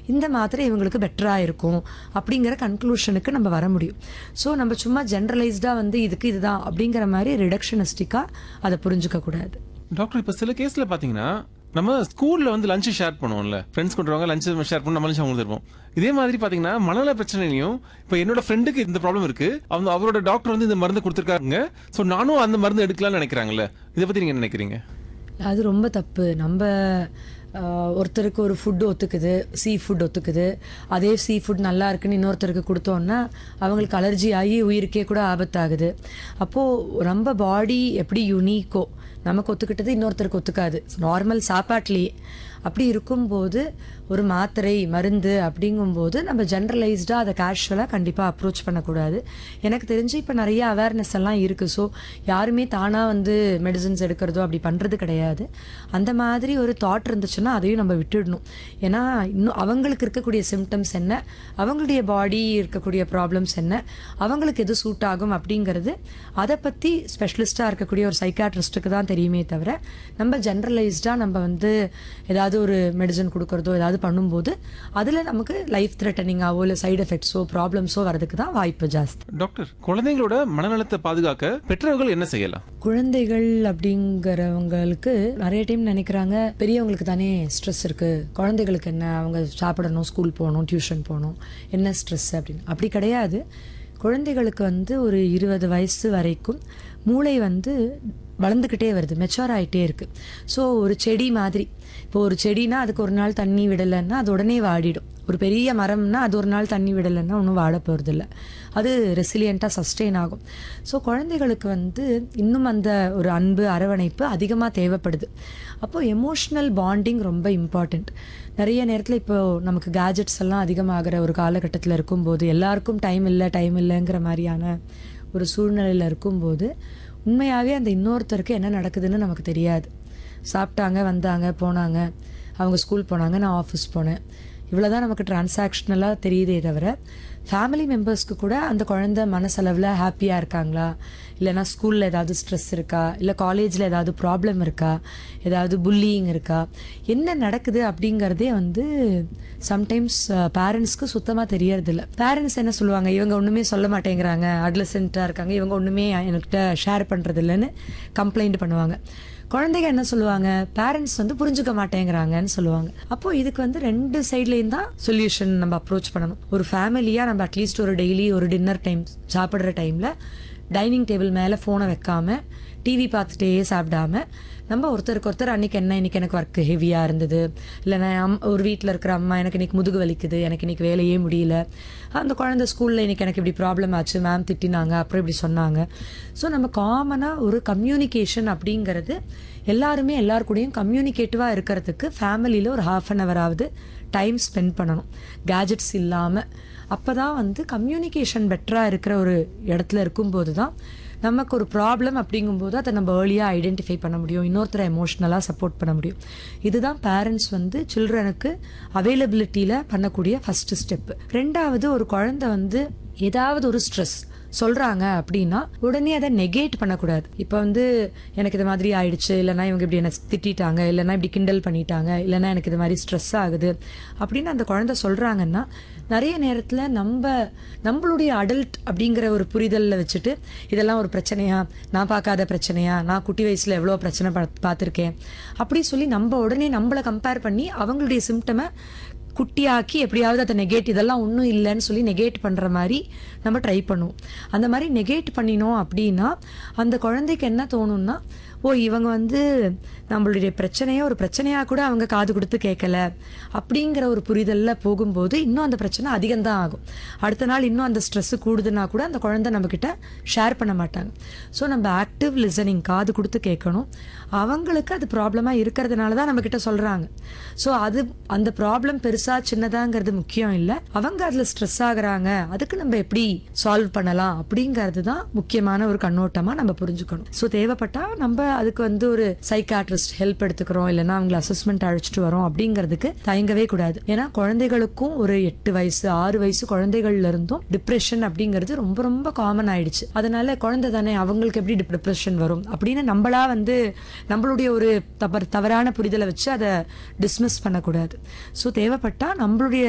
இந்த மாத்திரை இவங்களுக்கு பெட்டராக இருக்கும் அப்படிங்கிற கன்க்ளூஷனுக்கு நம்ம வர முடியும் ஸோ நம்ம சும்மா ஜென்ரலைஸ்டாக வந்து இதுக்கு இதுதான் அப்படிங்கிற மாதிரி ரிடக்ஷனிஸ்டிக்காக அதை புரிஞ்சுக்க கூடாது டாக்டர் இப்ப சில கேஸ்ல பாத்தீங்கன்னா நம்ம ஸ்கூல்ல வந்து லஞ்ச் ஷேர் பண்ணுவோம்ல ஃப்ரெண்ட்ஸ் கொண்டு வாங்க லஞ்ச் ஷேர் பண்ணி நம்ம லஞ்ச் அவங்க தருவோம் இதே மாதிரி பாத்தீங்கன்னா மனநல பிரச்சனையும் இப்ப என்னோட ஃப்ரெண்டுக்கு இந்த ப்ராப்ளம் இருக்கு அவங்க அவரோட டாக்டர் வந்து இந்த மருந்து கொடுத்துருக்காங்க சோ நானும் அந்த மருந்து எடுக்கலாம்னு நினைக்கிறாங்கல்ல இதை பத்தி நீங்க என்ன நினைக்கிறீங்க அது ரொம்ப தப்பு நம்ம ஆஹ், ஒருத்தருக்கு ஒரு ஃபுட் ஒத்துக்குது சீ ஃபுட் ஒத்துக்குது அதே சீ ஃபுட் நல்லா இருக்குன்னு இன்னொருத்தருக்கு கொடுத்தோன்னா அவங்களுக்கு அலர்ஜி ஆகி உயிருக்கே கூட ஆபத்தாகுது அப்போது நம்ம பாடி எப்படி யுனீக்கோ நமக்கு ஒத்துக்கிட்டது இன்னொருத்தருக்கு ஒத்துக்காது நார்மல் சாப்பாட்லேயே அப்படி இருக்கும்போது ஒரு மாத்திரை மருந்து அப்படிங்கும்போது நம்ம ஜென்ரலைஸ்டாக அதை கேஷுவலாக கண்டிப்பாக அப்ரோச் பண்ணக்கூடாது எனக்கு தெரிஞ்சு இப்போ நிறைய அவேர்னஸ் எல்லாம் இருக்குது ஸோ யாருமே தானாக வந்து மெடிசன்ஸ் எடுக்கிறதோ அப்படி பண்ணுறது கிடையாது அந்த மாதிரி ஒரு தாட் இருந்துச்சுன்னா அதையும் நம்ம விட்டுடணும் ஏன்னா இன்னும் அவங்களுக்கு இருக்கக்கூடிய சிம்டம்ஸ் என்ன அவங்களுடைய பாடி இருக்கக்கூடிய ப்ராப்ளம்ஸ் என்ன அவங்களுக்கு எது சூட் ஆகும் அப்படிங்கிறது அதை பற்றி ஸ்பெஷலிஸ்ட்டாக இருக்கக்கூடிய ஒரு சைக்காட்ரிஸ்ட்டுக்கு தான் தெரியுமே தவிர நம்ம ஜென்ரலைஸ்டாக நம்ம வந்து ஏதாவது ஒரு மெடிசன் கொடுக்கறதோ ஏதாவது பண்ணும்போது அதில் நமக்கு லைஃப் த்ரெட்டனிங்காவோ இல்லை சைடு எஃபெக்ட்ஸோ ப்ராப்ளம்ஸோ வரதுக்கு தான் வாய்ப்பு ஜாஸ்தி டாக்டர் குழந்தைங்களோட மனநலத்தை பாதுகாக்க பெற்றோர்கள் என்ன செய்யலாம் குழந்தைகள் அப்படிங்கிறவங்களுக்கு நிறைய டைம் நினைக்கிறாங்க பெரியவங்களுக்கு தானே ஸ்ட்ரெஸ் இருக்கு குழந்தைகளுக்கு என்ன அவங்க சாப்பிடணும் ஸ்கூல் போகணும் டியூஷன் போகணும் என்ன ஸ்ட்ரெஸ் அப்படின்னு அப்படி கிடையாது குழந்தைகளுக்கு வந்து ஒரு இருபது வயசு வரைக்கும் மூளை வந்து வளர்ந்துக்கிட்டே வருது மெச்சூர் ஆகிட்டே இருக்கு ஸோ ஒரு செடி மாதிரி இப்போ ஒரு செடினா அதுக்கு ஒரு நாள் தண்ணி விடலைன்னா அது உடனே வாடிடும் ஒரு பெரிய மரம்னா அது ஒரு நாள் தண்ணி விடலைன்னா ஒன்றும் வாட போகிறதில்ல அது ரெசிலியண்ட்டாக சஸ்டெயின் ஆகும் ஸோ குழந்தைகளுக்கு வந்து இன்னும் அந்த ஒரு அன்பு அரவணைப்பு அதிகமாக தேவைப்படுது அப்போ எமோஷ்னல் பாண்டிங் ரொம்ப இம்பார்ட்டண்ட் நிறைய நேரத்தில் இப்போ நமக்கு கேஜெட்ஸ் எல்லாம் அதிகமாகிற ஒரு காலகட்டத்தில் இருக்கும்போது எல்லாருக்கும் டைம் இல்லை டைம் இல்லைங்கிற மாதிரியான ஒரு சூழ்நிலையில் இருக்கும்போது உண்மையாகவே அந்த இன்னொருத்தருக்கு என்ன நடக்குதுன்னு நமக்கு தெரியாது சாப்பிட்டாங்க வந்தாங்க போனாங்க அவங்க ஸ்கூல் போனாங்க நான் ஆஃபீஸ் போனேன் இவ்வளோதான் நமக்கு டிரான்சாக்ஷனலாக தெரியுதே தவிர ஃபேமிலி மெம்பர்ஸ்க்கு கூட அந்த குழந்தை மனசளவில் ஹாப்பியாக இருக்காங்களா இல்லைனா ஸ்கூலில் ஏதாவது ஸ்ட்ரெஸ் இருக்கா இல்லை காலேஜில் ஏதாவது ப்ராப்ளம் இருக்கா ஏதாவது புல்லிங் இருக்கா என்ன நடக்குது அப்படிங்கிறதே வந்து சம்டைம்ஸ் பேரண்ட்ஸ்க்கு சுத்தமாக தெரியறதில்ல பேரண்ட்ஸ் என்ன சொல்லுவாங்க இவங்க ஒன்றுமே சொல்ல மாட்டேங்கிறாங்க அட்லசென்ட்டாக இருக்காங்க இவங்க ஒன்றுமே என்கிட்ட ஷேர் பண்ணுறது இல்லைன்னு கம்ப்ளைண்ட் பண்ணுவாங்க குழந்தைங்க என்ன சொல்லுவாங்க பேரண்ட்ஸ் வந்து புரிஞ்சுக்க மாட்டேங்கிறாங்கன்னு சொல்லுவாங்க அப்போ இதுக்கு வந்து ரெண்டு சைட்லேயும் தான் சொல்யூஷன் நம்ம அப்ரோச் பண்ணணும் ஒரு ஃபேமிலியாக நம்ம அட்லீஸ்ட் ஒரு டெய்லி ஒரு டின்னர் டைம் சாப்பிட்ற டைமில் டைனிங் டேபிள் மேலே ஃபோனை வைக்காம டிவி பார்த்துட்டே சாப்பிடாம நம்ம ஒருத்தருக்கு ஒருத்தர் அன்னைக்கு என்ன இன்னைக்கு எனக்கு ஒர்க் ஹெவியாக இருந்தது இல்லைன்னா அம் ஒரு வீட்டில் இருக்கிற அம்மா எனக்கு இன்னைக்கு முதுகு வலிக்குது எனக்கு இன்னைக்கு வேலையே முடியல அந்த குழந்தை ஸ்கூலில் இன்னைக்கு எனக்கு இப்படி ப்ராப்ளம் ஆச்சு மேம் திட்டினாங்க அப்புறம் இப்படி சொன்னாங்க ஸோ நம்ம காமனாக ஒரு கம்யூனிகேஷன் அப்படிங்கிறது எல்லாருமே எல்லார் கூடயும் கம்யூனிகேட்டிவாக இருக்கிறதுக்கு ஃபேமிலியில் ஒரு ஹாஃப் அன் ஹவராவது டைம் ஸ்பெண்ட் பண்ணணும் கேஜெட்ஸ் இல்லாமல் அப்போ தான் வந்து கம்யூனிகேஷன் பெட்டராக இருக்கிற ஒரு இடத்துல இருக்கும்போது தான் நமக்கு ஒரு ப்ராப்ளம் அப்படிங்கும்போது அதை நம்ம ஏர்லியாக ஐடென்டிஃபை பண்ண முடியும் இன்னொருத்தரை எமோஷ்னலாக சப்போர்ட் பண்ண முடியும் இதுதான் பேரண்ட்ஸ் வந்து சில்ட்ரனுக்கு அவைலபிலிட்டியில் பண்ணக்கூடிய ஃபஸ்ட்டு ஸ்டெப்பு ரெண்டாவது ஒரு குழந்தை வந்து ஏதாவது ஒரு ஸ்ட்ரெஸ் சொல்றாங்க அப்படின்னா உடனே அதை நெகேட் பண்ணக்கூடாது இப்போ வந்து எனக்கு இது மாதிரி ஆயிடுச்சு இல்லைன்னா இவங்க இப்படி என்ன திட்டிட்டாங்க இல்லைன்னா இப்படி கிண்டல் பண்ணிட்டாங்க இல்லைன்னா எனக்கு இது மாதிரி ஸ்ட்ரெஸ் ஆகுது அப்படின்னு அந்த குழந்தை சொல்றாங்கன்னா நிறைய நேரத்தில் நம்ம நம்மளுடைய அடல்ட் அப்படிங்கிற ஒரு புரிதலில் வச்சுட்டு இதெல்லாம் ஒரு பிரச்சனையா நான் பார்க்காத பிரச்சனையா நான் குட்டி வயசில் எவ்வளோ பிரச்சனை பா பார்த்துருக்கேன் அப்படி சொல்லி நம்ம உடனே நம்மளை கம்பேர் பண்ணி அவங்களுடைய சிம்டமை குட்டியாக்கி எப்படியாவது அதை நெகேட் இதெல்லாம் ஒன்றும் இல்லைன்னு சொல்லி நெகேட் பண்ணுற மாதிரி நம்ம ட்ரை பண்ணுவோம் அந்த மாதிரி நெகேட் பண்ணினோம் அப்படின்னா அந்த குழந்தைக்கு என்ன தோணும்னா ஓ இவங்க வந்து நம்மளுடைய பிரச்சனையை ஒரு பிரச்சனையாக கூட அவங்க காது கொடுத்து கேட்கல அப்படிங்கிற ஒரு புரிதலில் போகும்போது இன்னும் அந்த பிரச்சனை அதிகம்தான் ஆகும் அடுத்த நாள் இன்னும் அந்த ஸ்ட்ரெஸ் கூடுதுன்னா கூட அந்த குழந்தை நம்மக்கிட்ட ஷேர் பண்ண மாட்டாங்க ஸோ நம்ம ஆக்டிவ் லிசனிங் காது கொடுத்து கேட்கணும் அவங்களுக்கு அது ப்ராப்ளமாக இருக்கிறதுனால தான் நம்மக்கிட்ட சொல்கிறாங்க ஸோ அது அந்த ப்ராப்ளம் பெருசாக சின்னதாங்கிறது முக்கியம் இல்லை அவங்க அதில் ஸ்ட்ரெஸ் ஆகுறாங்க அதுக்கு நம்ம எப்படி சால்வ் பண்ணலாம் அப்படிங்கிறது தான் முக்கியமான ஒரு கண்ணோட்டமாக நம்ம புரிஞ்சுக்கணும் ஸோ தேவைப்பட்டால் நம்ம அதுக்கு வந்து ஒரு சைக்காட்ரிஸ்ட் ஹெல்ப் எடுத்துக்கிறோம் இல்லைன்னா அவங்களை அசஸ்மெண்ட் அழைச்சிட்டு வரோம் அப்படிங்கிறதுக்கு தயங்கவே கூடாது ஏன்னா குழந்தைகளுக்கும் ஒரு எட்டு வயசு ஆறு வயசு குழந்தைகள்ல இருந்தும் டிப்ரெஷன் அப்படிங்கிறது ரொம்ப ரொம்ப காமன் ஆயிடுச்சு அதனால குழந்தை தானே அவங்களுக்கு எப்படி டிப்ரெஷன் வரும் அப்படின்னு நம்மளா வந்து நம்மளுடைய ஒரு தவறு தவறான புரிதலை வச்சு அதை டிஸ்மிஸ் பண்ணக்கூடாது ஸோ தேவைப்பட்டா நம்மளுடைய